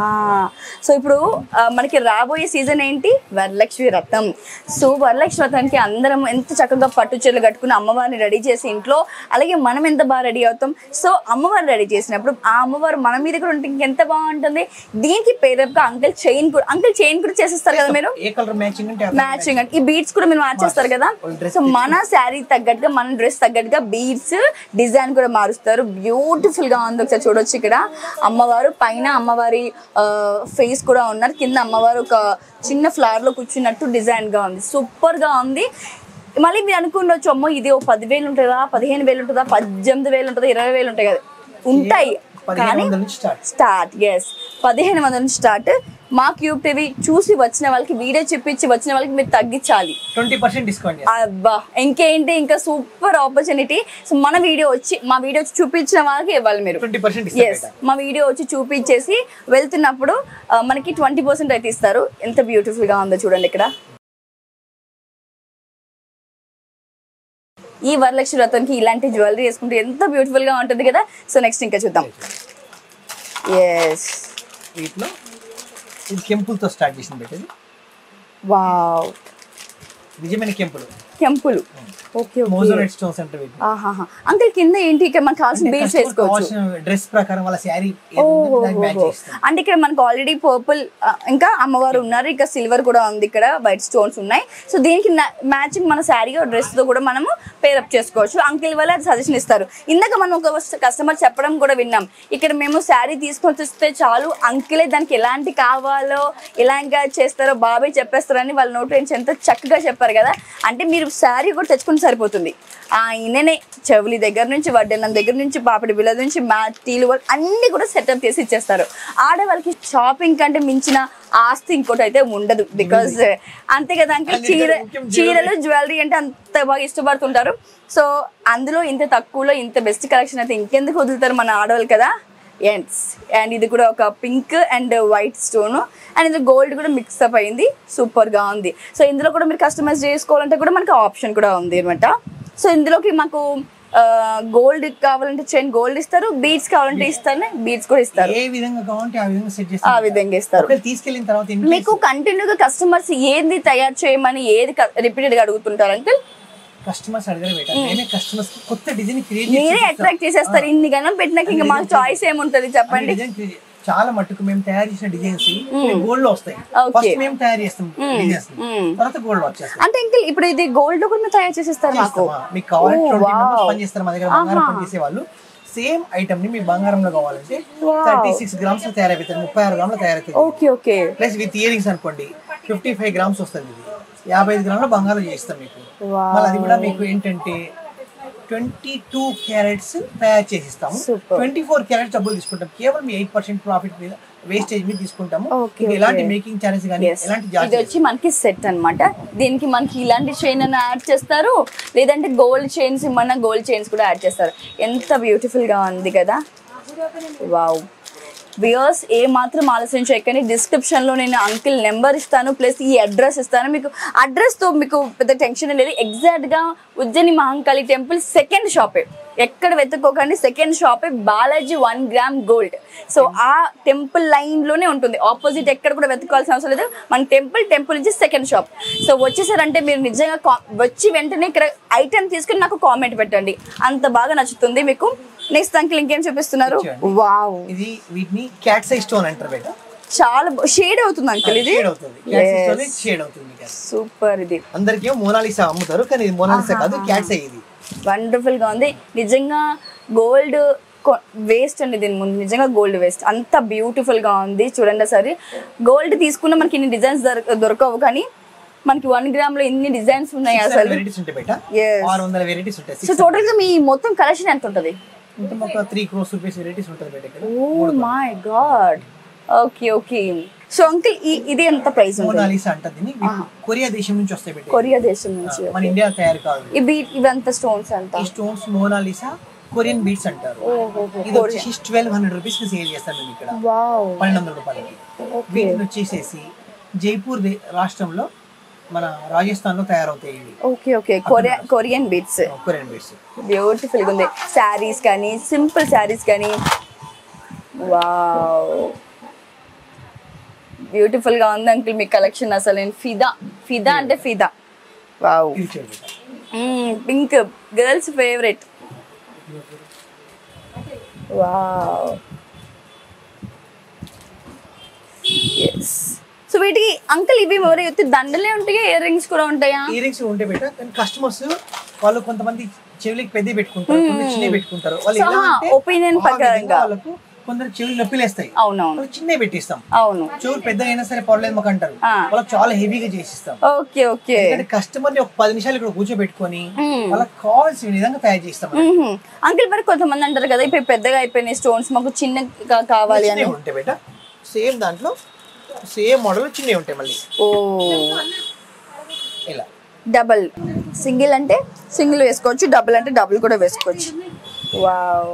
సో ఇప్పుడు ఆ, మనకి రాబోయే సీజన్ ఏంటి వరలక్ష్మి వ్రతం సో వరలక్ష్మి వ్రతానికి అందరం ఎంత చక్కగా పట్టు చీరలు కట్టుకుని అమ్మవారిని రెడీ చేసి ఇంట్లో అలాగే మనం ఎంత బాగా రెడీ అవుతాం సో అమ్మవారు రెడీ చేసినప్పుడు ఆ అమ్మవారు మన మీద కూడా ఉంటే ఇంకెంత బాగుంటుంది దీనికి పేరప్గా అంకుల్ చైన్ కూడా అంకుల్ చైన్ కూడా చేసేస్తారు కదా మీరు ఏ కలర్ మ్యాచింగ్ అంటే ఆ colour మ్యాచింగ్ అంటే ఈ బీడ్స్ కూడా మీరు మార్చేస్తారు కదా dress సో మన శారీ తగ్గట్టుగా మన డ్రెస్ తగ్గట్టుగా బీడ్స్ డిజైన్ కూడా మారుస్తారు బ్యూటిఫుల్ గా ఉంది ఒకసారి చూడొచ్చు ఇక్కడ అమ్మవారు పైన అమ్మవారి ఫేస్ కూడా ఉన్నారు కింద అమ్మవారు ఒక చిన్న ఫ్లవర్ లో కూర్చున్నట్టు డిజైన్ గా ఉంది సూపర్ గా ఉంది మళ్ళీ మీరు అనుకుండొచ్చు అమ్మో ఇది ఓ పదివేలు ఉంటుందా పదిహేను వేలు ఉంటుందా పద్దెనిమిది వేలు ఉంటుందా ఇరవై వేలు ఉంటాయి కదా ఉంటాయి పదిహేను కానీ వందల నుంచి స్టార్ట్ స్టార్ట్ ఎస్ పదిహేను వందల నుంచి స్టార్ట్ మా క్యూబ్ టీవీ చూసి వచ్చిన వాళ్ళకి వీడియో చూపించి వచ్చిన వాళ్ళకి మీరు తగ్గించాలి ట్వంటీ పర్సెంట్ డిస్కౌంట్ అబ్బా ఇంకేంటి ఇంకా సూపర్ ఆపర్చునిటీ సో మన వీడియో వచ్చి మా వీడియో వచ్చి చూపించిన వాళ్ళకి ఇవ్వాలి మీరు ట్వంటీ పర్సెంట్ ఎస్ మా వీడియో వచ్చి చూపించేసి వెళ్తున్నప్పుడు ఆ, మనకి ట్వంటీ పర్సెంట్ అయితే ఇస్తారు ఎంత బ్యూటిఫుల్ గా ఉందో చూడండి ఇక్కడ ఈ వరలక్ష్మి వ్రతానికి ఇలాంటి జ్యువెలరీ వేసుకుంటే ఎంత బ్యూటిఫుల్ గా ఉంటుంది కదా సో నెక్స్ట్ ఇంకా చూద్దాం ఎస్ వీటిలో ఇది కెంపులతో స్టార్ట్ చేసింది పెట్టేది వావ్ నిజమైన కెంపులు కెంపులు ఓకే ఓకే మోజోనైట్ స్టోన్స్ అంటే వీటిని ఆహాహా అంకుల్ కింద ఏంటి ఇక్కడ మనకు కావాల్సిన బీడ్స్ వేసుకోవచ్చు డ్రెస్ ప్రకారం వాళ్ళ శారీ మ్యాచ్ చేస్తాం అంటే ఇక్కడ మనకు ఆల్రెడీ పర్పుల్ ఇంకా అమ్మవారు ఉన్నారు ఇంకా సిల్వర్ కూడా ఉంది ఇక్కడ వైట్ స్టోన్స్ ఉన్నాయి సో దీనికి మ్యాచింగ్ మన శారీ డ్రెస్ తో కూడా మనము పేరప్ చేసుకోవచ్చు అంకిల్ వల్ల సజెషన్ ఇస్తారు ఇందాక మనం ఒక కస్టమర్ చెప్పడం కూడా విన్నాం ఇక్కడ మేము శారీ తీసుకొని వస్తే చాలు అంకిలే దానికి ఎలాంటి కావాలో ఎలాంటిగా చేస్తారో బాబాయ్ చెప్పేస్తారని వాళ్ళ నోట్ నుంచి ఎంత చక్కగా చెప్పారు కదా అంటే మీరు శారీ కూడా తెచ్చుకుంటే సరిపోతుంది ఆ ఈయననే చెవులి దగ్గర నుంచి వడ్డెనం దగ్గర నుంచి పాపిడి బిళ్ళ నుంచి మ్యాటీలు వరకు అన్ని కూడా సెటప్ చేసి ఇచ్చేస్తారు ఆడవాళ్ళకి షాపింగ్ కంటే మించిన ఆస్తి ఇంకోటి అయితే ఉండదు బికాజ్ అంతే కదా అంటే చీర చీరలు జ్యువెలరీ అంటే అంత బాగా ఇష్టపడుతుంటారు సో అందులో ఇంత తక్కువలో ఇంత బెస్ట్ కలెక్షన్ అయితే ఇంకెందుకు వదులుతారు మన ఆడవాళ్ళు కదా ఎండ్స్ అండ్ ఇది కూడా ఒక pink and white stone and ఇది గోల్డ్ కూడా మిక్స్ అప్ అయింది సూపర్ గా ఉంది సో ఇందులో కూడా మీరు కస్టమైజ్ చేసుకోవాలంటే కూడా మనకి ఆప్షన్ కూడా ఉంది అనమాట సో ఇందులోకి మాకు గోల్డ్ కావాలంటే చైన్ గోల్డ్ ఇస్తారు బీడ్స్ కావాలంటే ఇస్తారు బీడ్స్ కూడా ఇస్తారు ఏ విధంగా కావాలంటే ఆ విధంగా సెట్ ఆ చేస్తాం విధంగా ఇస్తారు ఒకవేళ తీసుకెళ్ళిన తర్వాత in case మీకు కంటిన్యూగా కస్టమర్స్ ఏది తయారు చేయమని ఏది రిపీటెడ్ గా అడుగుతుంటారు అంటే కస్టమర్స్ అడగరు బేట నేనే కస్టమర్స్ కి కొత్త డిజైన్ క్రియేట్ మీరే అట్రాక్ట్ చేసేస్తారు ఇన్ని గణం పెట్టినాక ఇంకా మాకు చాయిస్ ఏముంటది చెప్పండి డిజైన్ చాలా మట్టుకు మేము తయారు చేసిన డిజైన్స్ గోల్డ్ లో వస్తాయి Okay. ఫస్ట్ మేము తయారు చేస్తాం డిజైన్స్ తర్వాత గోల్డ్ వచ్చేస్తాయి అంటే ఇంకా ఇప్పుడు ఇది గోల్డ్ కూడా మీరు తయారు చేసేస్తారు మాకు చేస్తామా? మీకు కావాలంటే Oh, ట్వంటీ మెంబర్స్ wow. పని చేస్తారు మా దగ్గర బంగారం పని చేసే వాళ్ళు సేమ్ ఐటమ్ ని మీ బంగారంలో కావాలంటే థర్టీ సిక్స్ గ్రామ్స్ లో తయారైపోతుంది ముప్పై ఆరు గ్రాములు తయారైతుంది okay okay plus with earrings అనుకోండి ఫిఫ్టీ ఫైవ్ గ్రామ్స్ వస్తుంది ఇది యాభై ఐదు గ్రాముల బంగారం చేస్తాం మీకు మళ్ళీ అది కూడా మీకు ఏంటంటే ట్వంటీ టూ క్యారెట్స్ తయారు చేసి ఇస్తాము ట్వంటీ ఫోర్ క్యారెట్స్ డబ్బులు తీసుకుంటాం కేవలం మీ ఎయిట్ పర్సెంట్ ప్రాఫిట్ మీద వేస్టేజ్ మీద తీసుకుంటాము Okay, ఇంకా ఎలాంటి మేకింగ్ చార్జెస్ కానీ ఎలాంటి ఇది చార్జెస్ వచ్చి మనకి సెట్ అన్నమాట దీనికి మనకి ఇలాంటి చైన్ అని యాడ్ చేస్తారు లేదంటే గోల్డ్ చైన్స్ ఇమ్మన్నా గోల్డ్ చైన్స్ కూడా యాడ్ చేస్తారు ఎంత బ్యూటిఫుల్ గా ఉంది కదా వావ్ వ్యూయర్స్ ఏ మాత్రం ఆలస్యం చేయకండి డిస్క్రిప్షన్ లో నేను అంకిల్ నెంబర్ ఇస్తాను ప్లస్ ఈ అడ్రస్ ఇస్తాను మీకు అడ్రస్ తో మీకు పెద్ద టెన్షన్ లేదు ఎగ్జాక్ట్ గా ఉజ్జయిని మహంకాళి టెంపుల్ సెకండ్ షాపే ఎక్కడ వెతుక్కోకండి second shop Balaji one gram gold so ఆ టెంపుల్ లైన్ లోనే ఉంటుంది ఆపోజిట్ ఎక్కడ కూడా వెతుక్కోవాల్సిన అవసరం లేదు మన టెంపుల్ టెంపుల్ నుంచి సెకండ్ షాప్ సో వచ్చేసారంటే మీరు నిజంగా కా- వచ్చి వెంటనే ఇక్కడ ఐటెం తీసుకుని నాకు కామెంట్ పెట్టండి అంత బాగా నచ్చుతుంది మీకు నెక్స్ట్ అంకిల్ ఇంకేం చూపిస్తున్నారు చూడండి. వావ్ ఇది వీటిని క్యాట్ సైజ్ స్టోన్ అంటారు బయట చాలా షేడ్ అవుతుంది అంకిల్ ఇది షేడ్ అవుతుంది క్యాట్ సైజ్ స్టోన్ షేడ్ అవుతుంది మీకు అది. సూపర్ ఇది అందరికీ మోనాలిసా అమ్ముతారు కానీ ఇది మోనాలిసా కాదు క్యాట్ సైజ్ ఇది వండర్ఫుల్ గా ఉంది నిజంగా గోల్డ్ వేస్ట్ అండి దీని ముందు నిజంగా గోల్డ్ వేస్ట్ అంత బ్యూటిఫుల్ గా ఉంది చూడండి సరే గోల్డ్ తీసుకున్న మనకి ఇన్ని డిజైన్స్ దొరకవు కానీ మనకి వన్ గ్రామ్ లో ఇన్ని డిజైన్స్ ఉన్నాయి అసలు వెరైటీస్ ఉంటాయి బయట Yes. ఆరు వందల వెరైటీస్ ఉంటాయి సో టోటల్ గా మీ మొత్తం కలెక్షన్ ఎంత ఉంటది మొత్తం ఒక త్రీ క్రోస్ రూపీస్ వెరైటీస్ ఉంటుంది బయట ఇక్కడ oh my God okay okay so uncle ఇది ఎంత ప్రైస్ ఉంటుంది మోనాలిసా అంటారు దీన్ని ఇవి కొరియా దేశం నుంచి వస్తాయి బయట కొరియా దేశం నుంచి మన ఇండియా తయారు కాదు ఈ బీట్ ఇవంత స్టోన్స్ అంత ఈ స్టోన్స్ మోనాలిసా కొరియన్ బీట్స్ అంటారు ఇది వచ్చేసి ట్వెల్వ్ హండ్రెడ్ రూపీస్ కి సేల్ చేస్తాం మేము ఇక్కడ వావ్ పన్నెండు వందల రూపాయలకి వీటిని వచ్చేసేసి జైపూర్ దే- రాష్ట్రంలో మన రాజస్థాన్ లో తయారవుతాయి ఇవి okay okay Korea Korean beads Korean beads beautiful గా ఉంది శారీస్ కానీ సింపుల్ శారీస్ కానీ వావ్ బ్యూటిఫుల్ గా ఉంది అంకుల్ మీ కలెక్షన్ అసలు నేను ఫిదా ఫిదా అంటే ఫిదా వావ్ ఇది చూడండి pink girls favourite wow yes so వీటికి అంకుల్ ఇవి మరి ఉత్తి దండలే ఉంటాయా ఇయర్ రింగ్స్ కూడా ఉంటాయా ఇయర్ రింగ్స్ ఉంటే బెట కానీ కస్టమర్స్ వాళ్ళు కొంతమంది చెవులకి పెద్ద పెట్టుకుంటారు కొందరు చిన్న పెట్టుకుంటారు వాళ్ళు So, ఎలా ఆ, అంటే opinion ఆ విధంగా ప్రకారంగా. వాళ్ళకు కొందరు చెవులు నొప్పిలేస్తాయి అవునవును వాళ్ళు చిన్న పెట్టిస్తాం అవును చెవులు పెద్ద అయినా సరే పర్లేదు మాకు అంటారు ఆ. వాళ్ళకి చాలా హెవీగా చేసిస్తాం ఓకే ఓకే ఎందుకంటే కస్టమర్ ని ఒక పది నిమిషాలు ఇక్కడ కూర్చోబెట్టుకొని వాళ్ళకి కావాల్సిన విధంగా తయారు చేస్తాం మ్మ్. అంకుల్ మరి కొంతమంది అంటారు కదా ఇప్పుడు పెద్దగా అయిపోయినాయి స్టోన్స్ మాకు చిన్నగా కావాలి అని చిన్నవి ఉంటాయి బేట సేమ్ దాంట్లో సేమ్ మోడల్ చిన్నవి ఉంటాయి మళ్ళీ ఓ ఇలా డబల్ సింగిల్ అంటే సింగిల్ వేసుకోవచ్చు డబుల్ అంటే డబుల్ కూడా వేసుకోవచ్చు వావ్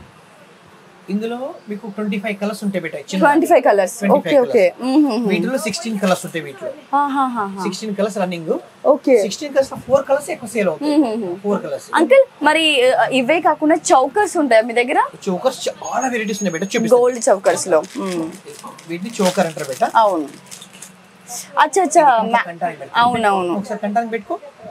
ఇందులో మీకు ట్వంటీ ఫైవ్ కలర్స్ ఉంటాయి బేట twenty five colours 25 okay okay వీటిలో సిక్స్టీన్ కలర్స్ ఉంటాయి వీటిలో sixteen colours running okay sixteen colours four colours ఎక్కువ సేల్ అవుతాయి ఫోర్ కలర్స్ అంకుల్ మరి ఆ, ఇవే కాకుండా చౌకర్స్ ఉంటాయా మీ దగ్గర చోకర్స్ చాలా వెరైటీస్ ఉన్నాయి బేట చూపిస్తాను గోల్డ్ చౌకర్స్ లో మ్మ్. వీటిని చోకర్ అంటారు బేట అవును అచ్చా అచ్చా మ్యా- కంటానికి పెట్టుకో. అవునవును ఒకసారి కంటానికి పెట్టుకో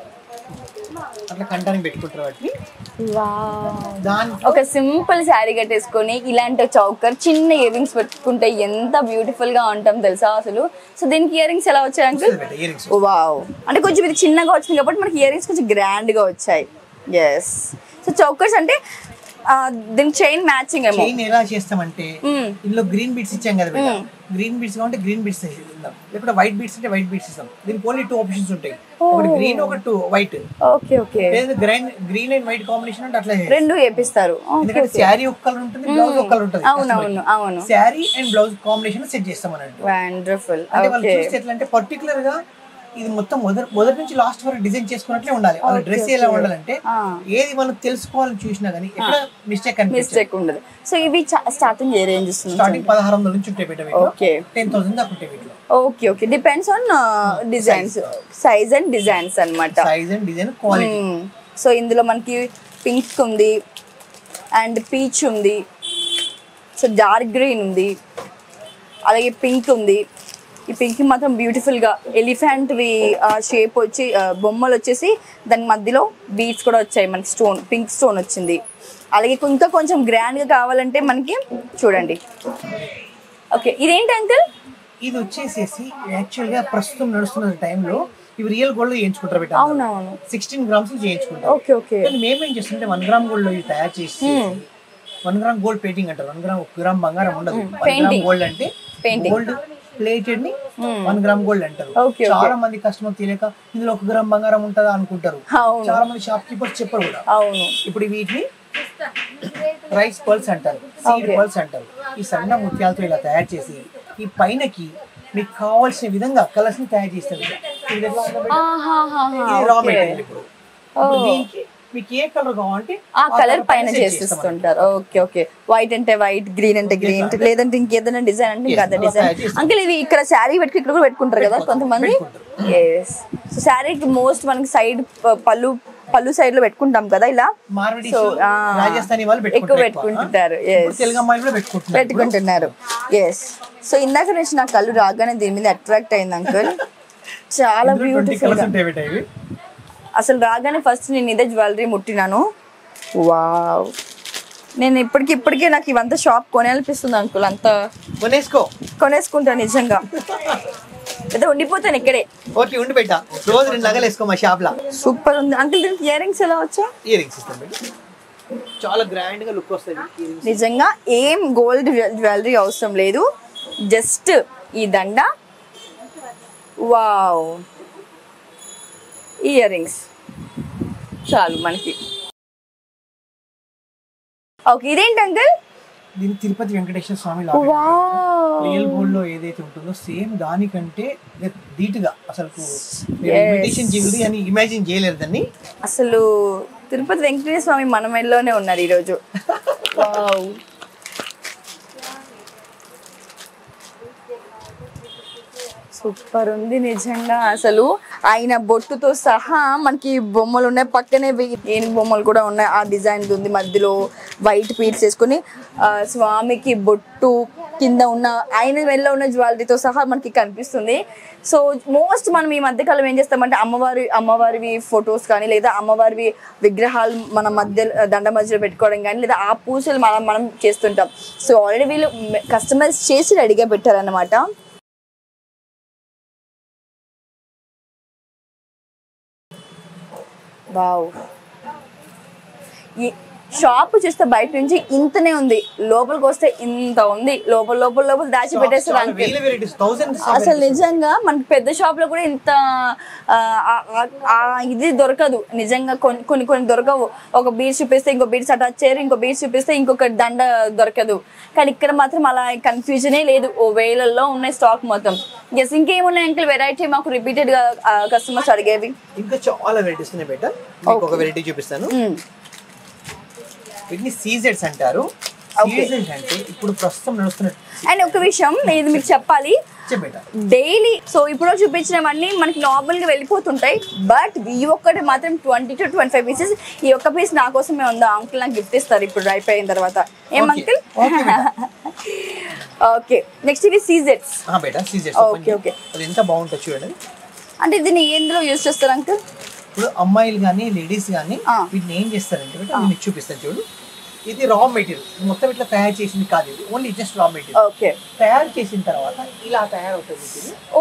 అట్లా కంటానికి పెట్టుకుంటారు వాటిని వావ్ దాని ఒక సింపుల్ శారీ కట్టేసుకొని ఇలాంటి చౌకర్ చిన్న ఇయర్ రింగ్స్ పెట్టుకుంటే ఎంత బ్యూటిఫుల్ గా ఉంటాం తెలుసా అసలు సో దీనికి ఇయర్ రింగ్స్ ఎలా వచ్చాయి అంకుల్ బేట ఇయర్ రింగ్స్ వావ్ అంటే కొంచెం ఇది చిన్నగా వచ్చింది కాబట్టి మనకి ఇయర్ రింగ్స్ కొంచెం గ్రాండ్ గా వచ్చాయి ఎస్ సో చౌకర్స్ అంటే ఆ, దీని చైన్ మ్యాచింగ్ ఏమో చైన్ ఎలా చేస్తామంటే ఇందులో గ్రీన్ బీట్స్ ఇచ్చాం కదా బేట గ్రీన్ బీట్స్ కావాలంటే గ్రీన్ బీట్స్ ఇద్దాం లేకపోతే వైట్ బీట్స్ అంటే వైట్ బీట్స్ ఇస్తాం దీనికి ఓన్లీ టూ ఆప్షన్స్ ఉంటాయి ఒకటి గ్రీన్ ఒకటి టూ వైట్ ఓకే ఓకే లేదా green green and white combination అంటే అట్లా రెండు వేపిస్తారు ఓకే ఎందుకంటే శారీ ఒక కలర్ ఉంటుంది బ్లౌజ్ ఒక కలర్ ఉంటుంది అవునవును అవును sari and blouse combination set చేస్తాం అన్నట్టు వండర్ఫుల్ అంటే వాళ్ళు ఓకే చూస్తే ఎట్లా అంటే పర్టికులర్ గా ఇది మొత్తం మొదటి మొదటి నుంచి లాస్ట్ వరకు డిజైన్ చేసుకున్నట్లే ఉండాలి వాళ్ళ డ్రెస్ ఎలా ఉండాలంటే ఏది మనం తెలుసుకోవాలని చూసినా గానీ ఎక్కడ మిస్టేక్ అనిపిస్తుంది మిస్టేక్ ఉండదు సో ఇవి స్టార్టింగ్ ఏ రేంజ్ ఇస్తుంది స్టార్టింగ్ పదహారు వందల నుంచి ఉంటాయి బయట ఓకే టెన్ థౌసండ్ దాకా ఉంటాయి వీటిలో okay okay depends on designs size and designs అన్నమాట size and design quality so ఇందులో మనకి పింక్ ఉంది అండ్ పీచ్ ఉంది సో డార్క్ గ్రీన్ ఉంది అలాగే పింక్ ఉంది ఈ పింక్ మాత్రం బ్యూటిఫుల్గా ఎలిఫెంట్వి షేప్ వచ్చి ఆ, బొమ్మలు వచ్చేసి దాని మధ్యలో బీడ్స్ కూడా వచ్చాయి మనకి స్టోన్ పింక్ స్టోన్ వచ్చింది అలాగే ఇంకా కొంచెం గ్రాండ్గా కావాలంటే మనకి చూడండి ఓకే ఇదేంటి అంకుల్ ఇది వచ్చేసేసి యాక్చువల్ గా ప్రస్తుతం నడుస్తున్న టైంలో ఇవి రియల్ గోల్డ్ చేయించుకుంటారు బిడ్డ అవునవును సిక్స్టీన్ గ్రామ్స్ చేయించుకుంటారు ఓకే ఓకే కానీ మేమేం చేస్తుంటే వన్ గ్రామ్ గోల్డ్ లో ఇవి తయారు చేసి వన్ గ్రామ్ గోల్డ్ పెయింటింగ్ అంటారు వన్ గ్రామ్ ఒక గ్రామ్ బంగారం ఉండదు వన్ గ్రామ్ Painting. గోల్డ్ అంటే Painting. గోల్డ్ ప్లేటెడ్ ని వన్ గ్రామ్ గోల్డ్ అంటారు Okay, చాలా మంది కస్టమర్ తెలియక ఇందులో ఒక గ్రామ్ బంగారం ఉంటుందా అనుకుంటారు అవును. చాలా మంది షాప్ కీపర్స్ చెప్పరు కూడా అవును ఇప్పుడు వీటిని రైస్ పర్ల్స్ అంటారు సీడ్ పర్ల్స్ అంటారు ఈ సన్న ముత్యాలతో ఇలా తయారు చేసి ఈ పైనకి మీకు కావాల్సిన విధంగా కలర్స్ ని తయారు చేస్తారు ఇది ఎట్లా ఉందో మేడం? ఇది రా మెటీరియల్ ఇప్పుడు ఇప్పుడు దీనికి మీకు ఏ కలర్ కావాలంటే ఆ కలర్ పైన set చేస్తాం చేసిస్తుంటారు ఓకే ఓకే వైట్ అంటే వైట్ గ్రీన్ అంటే గ్రీన్ లేదంటే ఇంకేదైనా డిజైన్ అంటే ఇంకా అదే Yes, డిజైన్ తయారు చేస్తాం. అంకుల్ ఇది ఇక్కడ శారీ పెట్టుకు ఇక్కడ కూడా పెట్టుకుంటారు కదా కొంతమంది ఎస్ సో శారీకి మోస్ట్ మనకి సైడ్ పళ్ళు పళ్ళు సైడ్ లో పెట్టుకుంటాం కదా ఇలా మార్వడీస్ So, ఆ, రాజస్థానీ వాళ్ళు ఎక్కువ పెట్టుకుంటారు పెట్టుకుంటుంటారు, ఎక్కువ. ఇప్పుడు yes. తెలుగు అమ్మాయిలు కూడా పెట్టుకుంటున్నారు పెట్టుకుంటున్నారు ఎస్ సో ఇందాక నుంచి నా కళ్ళు రాగానే దీని మీద అట్రాక్ట్ అయింది అంకుల్ చాలా ట్వంటీ బ్యూటిఫుల్ కలర్స్ ఉంటాయి బేటా ఇవి అసలు రాగానే ఫస్ట్ నేను ఇదే జ్యువెలరీ ముట్టినాను వావ్ నేను ఇప్పటికి ఇప్పటికే నాకు ఇవంతా షాప్ కొనాలనిపిస్తుంది అంకుల్ అంత కొనేసుకో కొనేసుకుంటాను నిజంగా అయితే ఉండిపోతాను ఇక్కడే ఓకే ఉండి పెట్టా రోజు రెండు నగలు వేసుకో మా షాప్ లా సూపర్ ఉంది అంకుల్ దీనికి ఇయర్ రింగ్స్ ఎలా వచ్చా ఇయర్ రింగ్స్ ఇస్తాం బేటా చాలా గ్రాండ్ గా లుక్ వస్తాయి ఇయర్ రింగ్స్ నిజంగా ఏం గోల్డ్ జ్యువెలరీ అవసరం లేదు జస్ట్ ఈ దండ వావ్ ఇయర్ రింగ్స్ చాలు మనకి ఓకే ఇదేంటి అంకుల్ దీని తిరుపతి వెంకటేశ్వర స్వామి లాగా రియల్ గోల్డ్ లో ఏదైతే ఉంటుందో సేమ్ దానికంటే ధీటుగా అసలు ఇమిటేషన్ జ్యువెలరీ అని ఇమాజిన్ చేయలేరు దాన్ని అసలు తిరుపతి వెంకటేశ్వర స్వామి మన మెడలోనే ఉన్నారు ఈరోజు వావ్ సూపర్ ఉంది నిజంగా అసలు ఆయన బొట్టుతో సహా మనకి బొమ్మలు ఉన్నాయి పక్కనే వెయ్యి ఏనుగు బొమ్మలు కూడా ఉన్నాయి ఆ డిజైన్ ఉంది మధ్యలో వైట్ పీట్స్ వేసుకొని ఆ, స్వామికి బొట్టు కింద ఉన్న ఆయన వెళ్ళ ఉన్న జ్యువెలరీతో సహా మనకి కనిపిస్తుంది సో మోస్ట్ మనం ఈ మధ్యకాలం ఏం చేస్తామంటే అమ్మవారి అమ్మవారివి ఫొటోస్ కానీ లేదా అమ్మవారివి విగ్రహాలు మన మధ్య దండ మధ్యలో పెట్టుకోవడం కానీ లేదా ఆ పూజలు మనం మనం చేస్తుంటాం సో ఆల్రెడీ వీళ్ళు కస్టమైజ్ చేసి రెడీగా పెట్టారన్నమాట వావ్ ఈ షాప్ చూస్తే బయట నుంచి ఇంతనే ఉంది లోపలికి వస్తే ఇంత ఉంది లోపల లోపల లోపల దాచి పెట్టేస్తారు చాలా అంతే వేల వెరైటీస్ థౌసండ్ అసలు నిజంగా మనకి పెద్ద షాప్ లో కూడా ఇంత ఆ, ఆ- ఆ- ఆ ఇది దొరకదు నిజంగా కొన్ని కొన్ని కొన్ని దొరకవు ఒక బీచ్ చూపిస్తే ఇంకో బీచ్ అటాచ్ చేయరు ఇంకో బీచ్ చూపిస్తే ఇంకొక దండ దొరకదు కానీ ఇక్కడ మాత్రం అలా కన్ఫ్యూజనే లేదు ఓ వేలల్లో ఉన్నాయి స్టాక్ మొత్తం ఎస్ ఇంకేమున్నాయి అంకుల్ వెరైటీ మాకు రిపీటెడ్ గా కస్టమర్స్ అడిగేవి ఇంకా చాలా వెరైటీస్ ఉన్నాయి బేట మీకు ఒక వెరైటీ చూపిస్తాను మ్మ్. వీటిని సీజెడ్స్ అంటారు సీజెడ్స్ అంటే ఇప్పుడు ప్రస్తుతం నడుస్తున్న అండ్ ఒక విషయం ఇది మీకు చెప్పాలి చెప్పేట డైలీ సో ఇప్పుడు చూపించినవన్నీ మనకి నార్మల్ గా వెళ్ళిపోతుంటాయి బట్ ఈ ఒక్కటి మాత్రం twenty to twenty five pieces ఈ ఒక్క పీస్ నా కోసమే ఉందా అంకుల్ నాకు గిఫ్ట్ ఇస్తారు ఇప్పుడు అయిపోయిన తర్వాత ఏం Okay. Uncle Okay, okay next ఇది సీజెట్స్ బేట సీజెడ్స్ Okay, okay. అది ఎంత బాగుంటుంది చూడండి అంటే దీన్ని ఎందులో యూస్ చేస్తారు అంకుల్ ఇప్పుడు అమ్మాయిలు కానీ లేడీస్ కానీ ఆ. వీటిని ఏం చేస్తారంటే బేట నేను మీకు చూపిస్తాను చూడు ఇది రా మెటీరియల్ మొత్తం ఇట్లా తయారు చేసింది కాదు ఇది only just raw material okay తయారు చేసిన తర్వాత ఇలా తయారవుతుంది ఇది. ఓ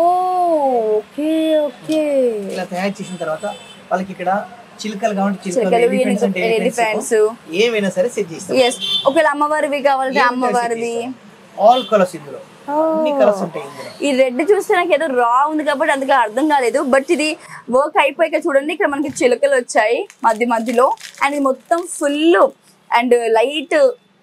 ఓకే ఓకే ఇలా తయారు చేసిన తర్వాత వాళ్ళకి ఇక్కడ చిలుకలు కాబట్టి చిలుకలు, చిలుకలు elephants ఏనుగు- అంటే elephants, elephants. ఏవైనా సరే సెట్ చేస్తాం ఎస్ ఒకవేళ అమ్మవారివి కావాలంటే అమ్మవారివి ఆల్ కలర్స్ ఇందులో అన్ని కలర్స్ ఉంటాయి ఇందులో ఈ రెడ్ చూస్తే నాకు ఏదో రా ఉంది కాబట్టి అందుకే అర్థం కాలేదు బట్ ఇది వర్క్ అయిపోయాక చూడండి ఇక్కడ మనకి చిలుకలు వచ్చాయి మధ్య మధ్యలో అండ్ ఇది మొత్తం full and light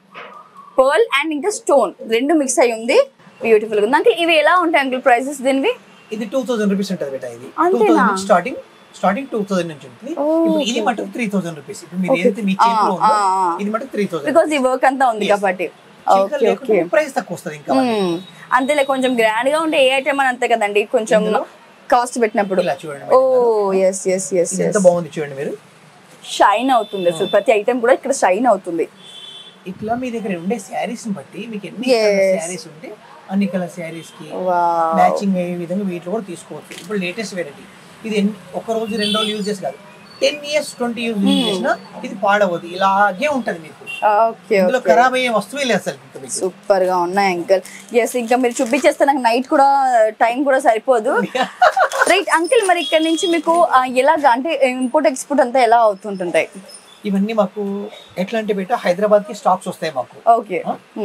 pearl and ఇంకా స్టోన్ రెండు మిక్స్ అయి ఉంది బ్యూటిఫుల్ గా ఉంది అంటే ఇవి ఎలా ఉంటాయి అంకుల్ ప్రైసెస్ దీనివి ఇది టూ థౌసండ్ రూపీస్ ఉంటుంది బేటా ఇది టూ అంతేనా? Thousand starting starting two thousand నుంచి ఉంటుంది ఇప్పుడు ఇది మటుకు త్రీ థౌసండ్ రూపీస్ ఇప్పుడు మీరు ఏదైతే మీ చేతిలో ఉందో ఆ, ఆ. ఇది మటుకు త్రీ థౌసండ్ బికాస్ ఈ వర్క్ అంతా ఉంది కాబట్టి ఓకే ఓకే ప్రైస్ తక్కువ వస్తుంది ఇంకా అంతేలే కొంచెం గ్రాండ్ గా ఉంటే ఏ ఐటమ్ అని అంతే కదండి కొంచెం కాస్ట్ పెట్టినప్పుడు ఇలా చూడండి ఓ ఎస్ ఎస్ ఎస్ ఇది ఎంత బాగుంది చూడండి మీరు షైన్ అవుతుంది అసలు ప్రతి ఐటమ్ కూడా ఇక్కడ షైన్ అవుతుంది ఇట్లా మీ దగ్గర ఉండే శారీస్ బట్టి మీకు ఎన్ని Yes. శారీస్ ఉంటే అన్ని కలర్ శారీస్ కి Wow. మ్యాచింగ్ అయ్యే విధంగా వీటిలో కూడా తీసుకోవచ్చు ఇప్పుడు లేటెస్ట్ వెరైటీ ఇది ఎన్ని- ఒక రోజు రెండు రోజులు యూజ్ చేసి కాదు ten years twenty years use చేసినా ఇది పాడవద్దు ఇలాగే ఉంటది మీకు ఓకే ఇందులో ఖరాబ్ అయ్యే వస్తువే లేదు అసలు ఇంకా మీకు. సూపర్ గా ఉన్నాయి అంకుల్ ఎస్ ఇంకా మీరు చూపించేస్తే నాకు నైట్ కూడా టైం కూడా సరిపోదు రైట్ అంకుల్ మరి ఇక్కడ నుంచి మీకు ఆ, ఎలాగా అంటే ఇంపోర్ట్ ఎక్స్పోర్ట్ అంతా ఎలా అవుతుంటుంటాయి ఇవన్నీ మాకు ఎట్లా అంటే బయట హైదరాబాద్ కి స్టాక్స్ వస్తాయి మాకు ఓకే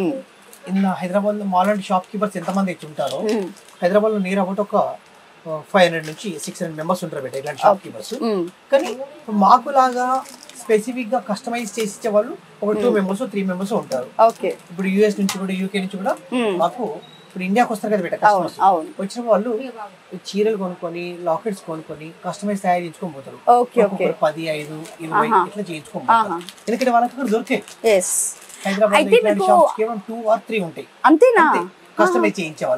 ఇన్న హైదరాబాద్ లో మాలాంటి షాప్ కీపర్స్ ఎంతమంది వచ్చి ఉంటారో హైదరాబాద్ లో నియర్ అబౌట్ ఒక ఫైవ్ హండ్రెడ్ నుంచి సిక్స్ హండ్రెడ్ మెంబర్స్ ఉంటారు బయట ఇట్లాంటి షాప్ కీపర్స్ కానీ మాకు లాగా స్పెసిఫిక్ గా కస్టమైజ్ చేసి ఇచ్చే వాళ్ళు ఒక టూ మెంబర్స్ త్రీ మెంబర్స్ ఉంటారు ఓకే ఇప్పుడు యూఎస్ నుంచి కూడా యూకే నుంచి కూడా మాకు ఇప్పుడు ఇండియాకి వస్తారు కదా బయట అవును, customers. అవును. వచ్చిన వాళ్ళు చీరలు కొనుక్కొని లాకెట్స్ కొనుక్కొని కస్టమైజ్ తయారు చేయించుకొని పోతారు ఓకే, ఓకే. ఒక్కొక్కరు పది ఐదు ఇరవై ఇట్లా చేయించుకొని పోతారు ఎందుకంటే వాళ్ళకి కూడా దొరికాయి ఎస్ హైదరాబాద్ అయితే ఇట్లాంటి మీకు- షాప్స్ కేవలం టూ ఆర్ త్రీ ఉంటాయి అంతేనా కస్టమైజ్ చేయించే వాళ్ళు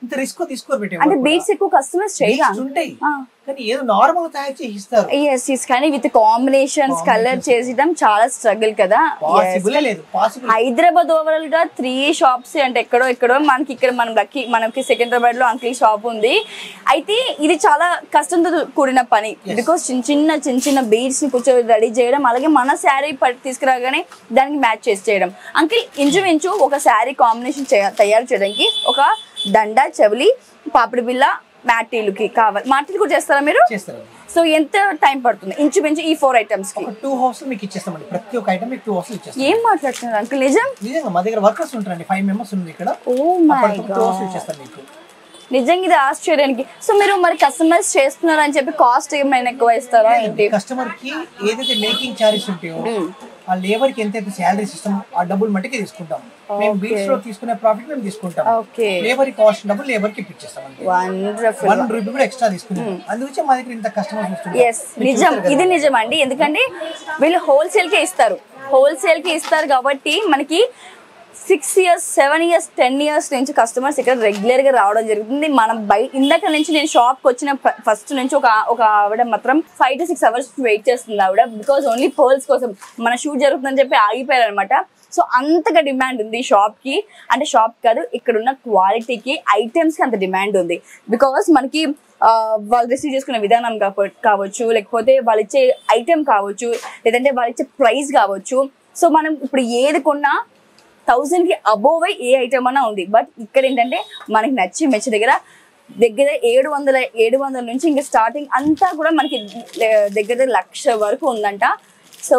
ఇంత రిస్క్ తీసుకోరు పెట్టే అంటే బీట్స్ ఎక్కువ కస్టమర్స్ చేయరా ఉంటాయి ఆ. కానీ ఏదో నార్మల్ తయారు చేసి ఇస్తారు ఎస్ ఎస్ కానీ విత్ కాంబినేషన్స్ కలర్ చేసడం చాలా స్ట్రగుల్ కదా పాసిబుల్ లేదు పాసిబుల్ హైదరాబాద్ ఓవరాల్ గా త్రీ షాప్స్ అంటే ఎక్కడో ఎక్కడో మనకి ఇక్కడ మనం లక్కీ మనకి సికింద్రాబాద్ లో అంకిల్ షాప్ ఉంది అయితే ఇది చాలా కష్టంతో కూడిన పని బికాస్ చిన్న చిన్న చిన్న చిన్న బీడ్స్ ని కూర్చో రెడీ చేయడం అలాగే మన శారీ తీసుకురాగానే దానికి మ్యాచ్ చేసి చేయడం అంకిల్ ఇంచుమించు ఒక శారీ కాంబినేషన్ తయారు చేయడానికి ఒక దండ చెవులి పాపిడి బిల్ల మ్యాటీలుకి కావాలి మాటీలు కూడా చేస్తారా మీరు చేస్తారు సో ఎంత టైం పడుతుంది ఇంచుమించు ఈ ఫోర్ ఐటమ్స్ కి ఒక టూ హౌస్ మీకు ఇచ్చేస్తామండి ప్రతి ఒక్క ఐటమ్ మీకు టూ హౌస్ ఇచ్చేస్తాం ఏం మాట్లాడుతున్నారు అంకుల్ నిజం నిజంగా మా దగ్గర వర్కర్స్ ఉంటారండి ఫైవ్ మెంబర్స్ ఉంది ఇక్కడ ఓ మై టూ హౌస్ ఇచ్చేస్తాం మీకు నిజంగా ఇది ఆశ్చర్యానికి సో మీరు మరి కస్టమైజ్ చేస్తున్నారు అని చెప్పి కాస్ట్ ఏమైనా ఎక్కువ ఇస్తారా ఏంటి కస్టమర్ కి ఏదైతే మేకింగ్ చార్జెస్ ఉంటాయో ఆ లేబర్ కి ఎంతైతే శాలరీ సిస్టమ్ ఆ డబ్బులు మట్టికి తీసుకుంటాం మేము బీట్స్ లో తీసుకునే ప్రాఫిట్ మేము తీసుకుంటాం ఓకే లేబర్ కాస్ట్ డబ్బులు లేబర్ కి ఇప్పించేస్తాం అంతే వండర్ఫుల్ వన్ రూపీ కూడా ఎక్స్ట్రా తీసుకుంటాం అందుకే మా దగ్గర ఇంత కస్టమర్స్ ఎస్ నిజం ఇది నిజం అండి ఎందుకంటే వీళ్ళు హోల్సేల్ కే ఇస్తారు హోల్సేల్ కి ఇస్తారు కాబట్టి మనకి six years seven years ten years నుంచి కస్టమర్స్ ఇక్కడ రెగ్యులర్ గా రావడం జరుగుతుంది మనం బయట ఇందాక నుంచి నేను షాప్ కి వచ్చిన ఫస్ట్ నుంచి ఒక ఒక ఆవిడ మాత్రం five to six hours wait చేస్తుంది ఆవిడ బికాస్ ఓన్లీ పర్ల్స్ కోసం మన షూట్ జరుగుతుందని చెప్పి ఆగిపోయారు అనమాట సో అంతగా డిమాండ్ ఉంది షాప్ కి అంటే షాప్ కాదు ఇక్కడ ఉన్న క్వాలిటీకి ఐటమ్స్ కి అంత డిమాండ్ ఉంది బికాస్ మనకి ఆ, వాళ్ళు రిసీవ్ చేసుకునే విధానం కావ- కావచ్చు లేకపోతే వాళ్ళు ఇచ్చే ఐటెం కావచ్చు లేదంటే వాళ్ళు ఇచ్చే ప్రైస్ కావచ్చు సో మనం ఇప్పుడు ఏది కొన్నా థౌజండ్ కి అబోవ్ ఏ ఐటమ్ అన్నా ఉంది బట్ ఇక్కడ ఏంటంటే మనకి నచ్చి మెచ్చి దగ్గర దగ్గర ఏడు వందల ఏడు వందల నుంచి ఇంకా స్టార్టింగ్ అంతా కూడా మనకి లే- దగ్గర దగ్గర లక్ష వరకు ఉందంట సో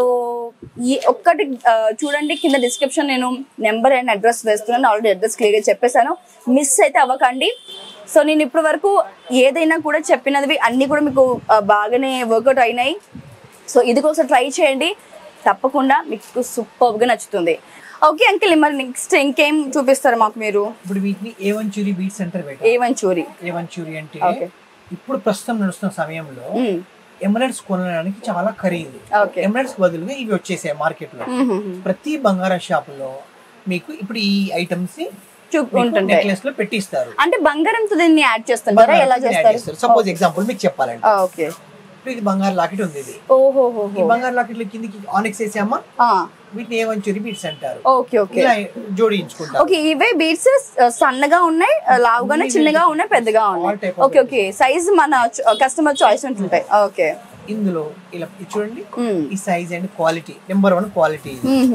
ఈ ఒక్కటి ఆ, చూడండి కింద డిస్క్రిప్షన్ నేను నెంబర్ అండ్ అడ్రస్ వేస్తున్నాను ఆల్రెడీ అడ్రస్ క్లియర్గా చెప్పేశాను మిస్ అయితే అవ్వకండి సో నేను ఇప్పటి వరకు ఏదైనా కూడా చెప్పినవి అన్నీ కూడా మీకు ఆ, బాగానే వర్కౌట్ అయినాయి సో ఇది కూడా ట్రై చేయండి తప్పకుండా మీకు సూపర్గా నచ్చుతుంది ఓకే అంకిల్ మరి నెక్స్ట్ ఇంకేం చూపిస్తారు మాకు మీరు ఇప్పుడు వీటిని ఏ వన్ చూరి బీట్ సెంటర్ ఏ పెట్టాం వన్ చూరి ఏ వన్ చూరి అంటే Okay. ఇప్పుడు ప్రస్తుతం నడుస్తున్న సమయంలో మ్మ్. ఎమరెట్స్ కొనడానికి చాలా ఖరీదు Okay. ఎమరెట్స్ బదులుగా ఇవి వచ్చేసాయి మార్కెట్ లో ప్రతి బంగారం షాపులో మీకు ఇప్పుడు ఈ ఐటమ్స్ చూపు ఉంటుంటాయి నెక్లెస్ లో పెట్టిస్తారు అంటే బంగారంతో దీన్ని యాడ్ చేస్తుంటారా ఎలా చేస్తారు సపోజ్ ఎగ్జాంపుల్ మీకు చెప్పాలంటే ఓకే ఇప్పుడు ఇది బంగారు లాకెట్ ఉంది ఇది ఓహో ఈ బంగారు లాకెట్ లో కిందికి ఆనెక్స్ వేసామా వీటిని ఏ వన్ చూరి బీట్స్ అంటారు ఓకే ఓకే ఇలా జోడించుకుంటారు ఓకే ఇవే బీట్స్ సన్నగా ఉన్నాయి లావుగానే చిన్నగా ఉన్నాయి పెద్దగా All ఉన్నాయి type of okay okay size మన కస్టమర్ చాయిస్ ఉంటుంటాయి ఓకే ఇందులో ఇలా ఇది చూడండి ఈ size and quality number one quality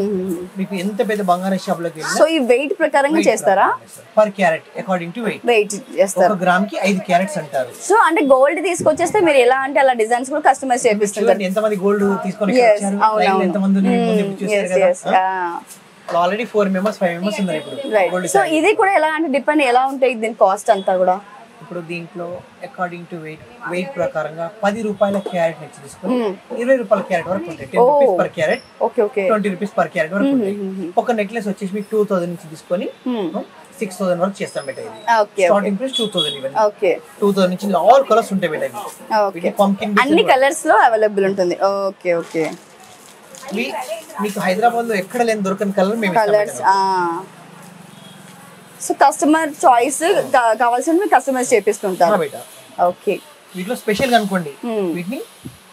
మీకు ఎంత పెద్ద బంగారం షాప్ లోకి సో ఈ వెయిట్ ప్రకారంగా చేస్తారా per carat according to weight weight చేస్తారు ఒక గ్రామ్ కి ఐదు క్యారెట్స్ అంటారు సో అంటే గోల్డ్ తీసుకొచ్చేస్తే మీరు ఎలా అంటే అలా డిజైన్స్ కూడా కస్టమైజ్ చేపిస్తుంటారు చూడండి ఎంతమంది గోల్డ్ తీసుకొని Yes, వచ్చారు అవునవును. లైన్ ఎంతమంది ఉన్నారు ముందు ఇప్పుడు చూశారు ఎస్ కదా yes already four members five members ఉన్నారు ఇప్పుడు రైట్ గోల్డ్ సో ఇది కూడా ఎలా అంటే డిపెండ్ ఎలా ఉంటాయి దీని కాస్ట్ అంతా కూడా ఇప్పుడు దీంట్లో అకార్డింగ్ టు వెయిట్ వెయిట్ ప్రకారంగా పది రూపాయల క్యారెట్ నుంచి తీసుకొని ఇరవై రూపాయల క్యారెట్ వరకు ఉంటాయి ten rupees per carat okay okay twenty rupees per carat వరకు ఉంటాయి ఒక నెక్లెస్ వచ్చేసి మీకు టూ థౌసండ్ నుంచి తీసుకొని సిక్స్ థౌసండ్ వరకు చేస్తాం బెట ఇది okay starting price two thousand ఇవన్నీ ఓకే టూ థౌసండ్ నుంచి ఆల్ కలర్స్ ఉంటాయి బెట ఇవి ఓకే పంకిన్ అన్ని కలర్స్ లో అవైలబుల్ ఉంటుంది ఓకే ఓకే మీకు హైదరాబాద్ లో ఎక్కడ లేని దొరకని కలర్ మేము ఇస్తాం colours madam. So customer choice కావాల్సిన కస్టమైజ్ చేపిస్తుంటారు ఆ బెట ఓకే వీటిలో స్పెషల్ గా అనుకోండి వీటిని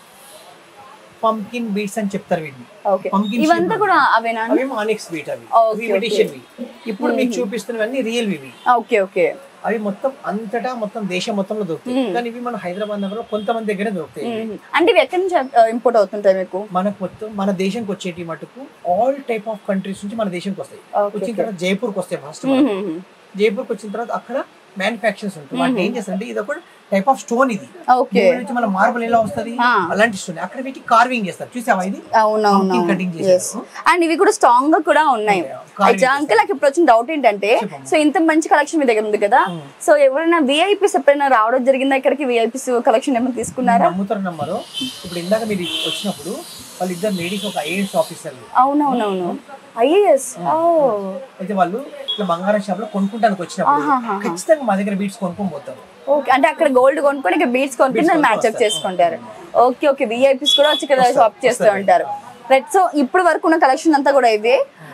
పంకిన్ బీట్స్ అని చెప్తారు వీటిని ఓకే Pumpkin ఇవంతా shape. కూడా అవేనా అవి ఆనిక్స్ బీట్ అవి Okay, ఇమిటేషన్ ఇప్పుడు మీకు చూపిస్తున్నవన్నీ రియల్ ఇవి ఓకే ఓకే అవి మొత్తం అంతటా మొత్తం దేశం మొత్తంలో దొరుకుతాయి కానీ ఇవి మన హైదరాబాద్ నగరంలో కొంతమంది దగ్గరే దొరుకుతాయి ఇవి. అంటే ఇవి ఎక్కడి నుంచి ఇంపోర్ట్ అవుతుంటాయి మీకు మనకు మొత్తం మన దేశంకి వచ్చేటి మటుకు ఆల్ టైప్ ఆఫ్ కంట్రీస్ నుంచి మన దేశంకి వస్తాయి Okay, వచ్చిన తర్వాత జైపూర్కి వస్తాయి ఫస్ట్ జైపూర్కి వచ్చిన తర్వాత అక్కడ మ్యానుఫాక్చర్స్ ఉంటాయి వాటిని ఏం చేస్తారంటే ఇది ఒక టైప్ ఆఫ్ స్టోన్ ఇది ఓకే దీని నుంచి మన మార్బుల్ ఎలా వస్తది ఆ. అలాంటి స్టోన్ అక్కడ వీటి కార్వింగ్ చేస్తారు చూసావా ఇది అవునవును Pumpkin cutting చేశారు. అండ్ ఇవి కూడా స్ట్రాంగ్ గా కూడా ఉన్నాయి Carving అయితే అంకుల్ నాకు ఇప్పుడు వచ్చిన డౌట్ ఏంటంటే సో ఇంత మంచి కలెక్షన్ మీ దగ్గర ఉంది కదా సో ఎవరైనా విఐపీస్ ఎప్పుడైనా రావడం జరిగిందా ఇక్కడికి విఐపీస్ కలెక్షన్ ఏమైనా తీసుకున్నారా నమ్ముతారు నమ్మరు ఇప్పుడు ఇందాక మీరు వచ్చినప్పుడు వాళ్ళిద్దరు లేడీస్ ఒక ఐఏఎస్ ఆఫీసర్లు అవునవునవును ఐఏఎస్ అయితే వాళ్ళు ఇట్లా బంగారం షాప్ లో కొనుక్కుంటానికి వచ్చినప్పుడు ఖచ్చితంగా మా దగ్గర బీట్స్ కొనుక్కొని పోతారు ఓకే అంటే అక్కడ గోల్డ్ కొనుక్కొని ఇక్కడ బీట్స్ కొనుక్కొని దాన్ని మ్యాచ్ అప్ చేసుకుంటారు ఓకే ఓకే విఐపీస్ కూడా వచ్చి ఇక్కడ షాప్ చేస్తూ ఉంటారు రైట్ సో ఇప్పుడు వరకు ఉన్న కలెక్షన్ అంతా కూడా ఇవే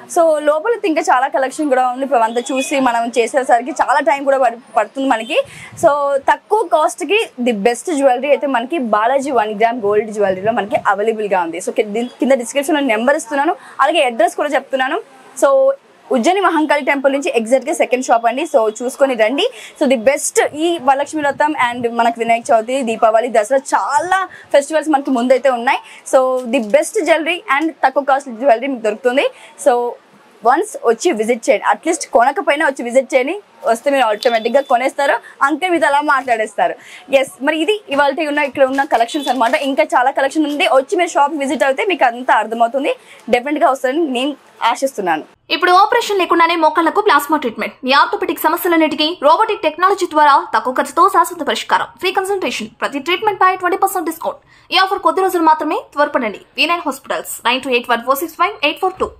సో లోపల ఇంకా చాలా కలెక్షన్ కూడా ఉంది ఇప్పుడు అంతా చూసి మనం చేసేసరికి చాలా టైం కూడా పడు- పడుతుంది మనకి సో తక్కువ కాస్ట్కి ది బెస్ట్ జ్యువెలరీ అయితే మనకి బాలాజీ వన్ గ్రామ్ గోల్డ్ జ్యువెలరీలో మనకి అవైలబుల్గా ఉంది సో కి- కింద డిస్క్రిప్షన్లో నెంబర్ ఇస్తున్నాను అలాగే అడ్రస్ కూడా చెప్తున్నాను సో ఉజ్జయిని మహంకాళి టెంపుల్ నుంచి ఎగ్జాక్ట్ గా సెకండ్ షాప్ అండి సో చూసుకొని రండి సో ది బెస్ట్ ఈ వరలక్ష్మి వ్రతం అండ్ మనకి వినాయక చవితి దీపావళి దసరా చాలా ఫెస్టివల్స్ మనకి ముందైతే ఉన్నాయి so the best jewellery and తక్కువ కాస్ట్ జ్యువెలరీ మీకు దొరుకుతుంది సో వన్స్ వచ్చి విజిట్ చేయండి అట్లీస్ట్ కొనకపోయినా వచ్చి విజిట్ చేయండి వస్తే మీరు ఆటోమేటిక్గా కొనేస్తారు అంతే మీతో అలా మాట్లాడేస్తారు ఎస్ మరి ఇది ఇవాళ ఉన్న ఇక్కడ ఉన్న కలెక్షన్స్ అన్నమాట ఇంకా చాలా కలెక్షన్ ఉంది వచ్చి మీరు షాప్ విజిట్ అయితే మీకు అంతా అర్థమవుతుంది డెఫినెట్గా వస్తుందని నేను ఆశిస్తున్నాను ఇప్పుడు ఆపరేషన్ లేకుండానే మోకాళ్లకు ప్లాస్మా ట్రీట్మెంట్ మీ ఆర్థోపెటిక్ సమస్యలన్నిటికీ రోబోటిక్ టెక్నాలజీ ద్వారా తక్కువ ఖర్చుతో శాశ్వత పరిష్కారం ఫ్రీ కన్సల్టేషన్ ప్రతి ట్రీట్మెంట్ పై ట్వంటీ పర్సెంట్ డిస్కౌంట్ ఈ ఆఫర్ కొద్ది రోజులు మాత్రమే త్వరపడండి V nine hospitals nine two eight one four six five eight four two